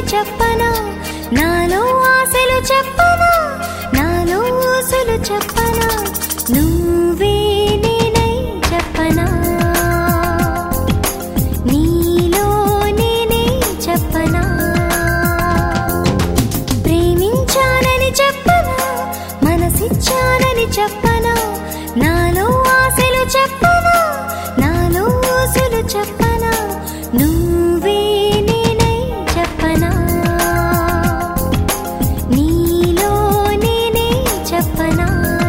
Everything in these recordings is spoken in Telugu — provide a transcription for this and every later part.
చెప్పనా నాలో ఆశలు చెప్పనా నాలో ఊసులు చెప్పనా నువ్వే నేనై చెప్పనా నీలో నేనే చెప్పనా ప్రేమించానని చెప్పనా మనసిచ్చానని చెప్పనా నాలో ఆశలు చెప్పనా నాలో ఊసులు చెప్పనా నువ్వే నేనై చెప్పనా నీలో నేనే చెప్పనా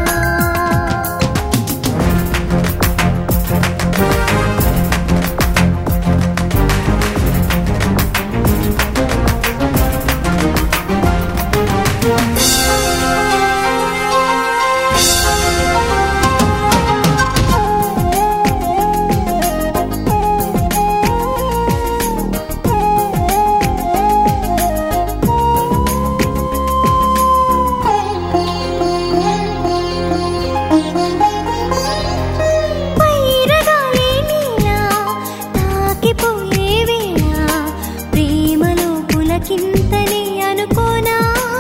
పైరగాలి నీలా తాకిపోయే వేళ ప్రేమలో పులకింతని అనుకోనా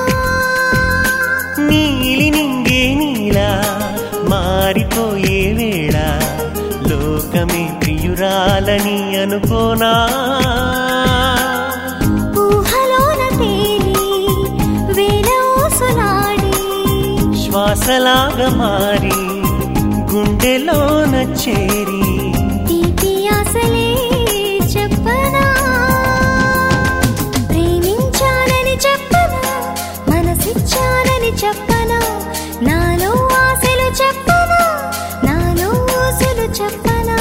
నీలి నింగే నీలా మారిపోయే వేళ లోకమే ప్రియురాలని అనుకోనా ఊహలోన తేలి వేల ఊసులాడి శ్వాసలాగా మారి గుండెలోన చేరి తీపి ఆశలే చెప్పనా ప్రేమించానని చెప్పనా మనసిచ్చానని చెప్పనా నాలో ఆశలు చెప్పనా నాలో ఊసులు చెప్పనా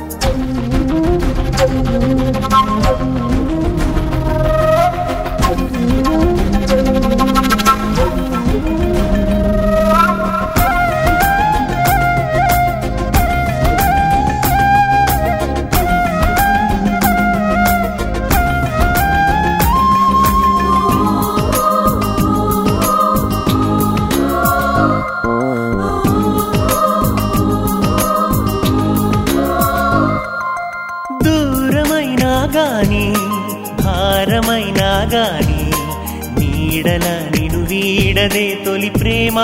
దూరమైనా గాని భారమైనా గాని నీడల నిను వీడదే తొలి ప్రేమ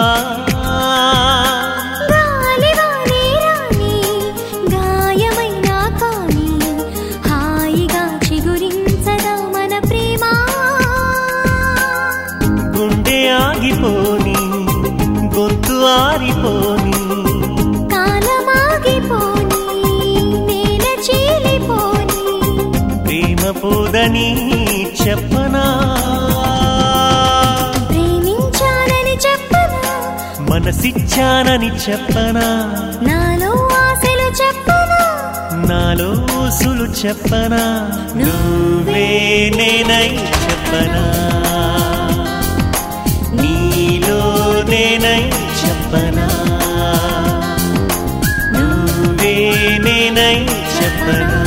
గాలివానే రాని గాయమైనా కానీ హాయిగా చిగురించదా మన ప్రేమ గుండె ఆగిపోని గొంతు ఆరిపోని కాలమాగిపోని నేల చీలిపోని ప్రేమ పోదని చెప్పనా ప్రేమించానని చెప్పనా మనసిచ్చానని చెప్పనా నాలో ఆశలు చెప్పనా నాలో ఊసులు చెప్పనా నువ్వే నేనై చెప్పనా నీలో నేనై చెప్పనా నువ్వే నేనై చెప్పనా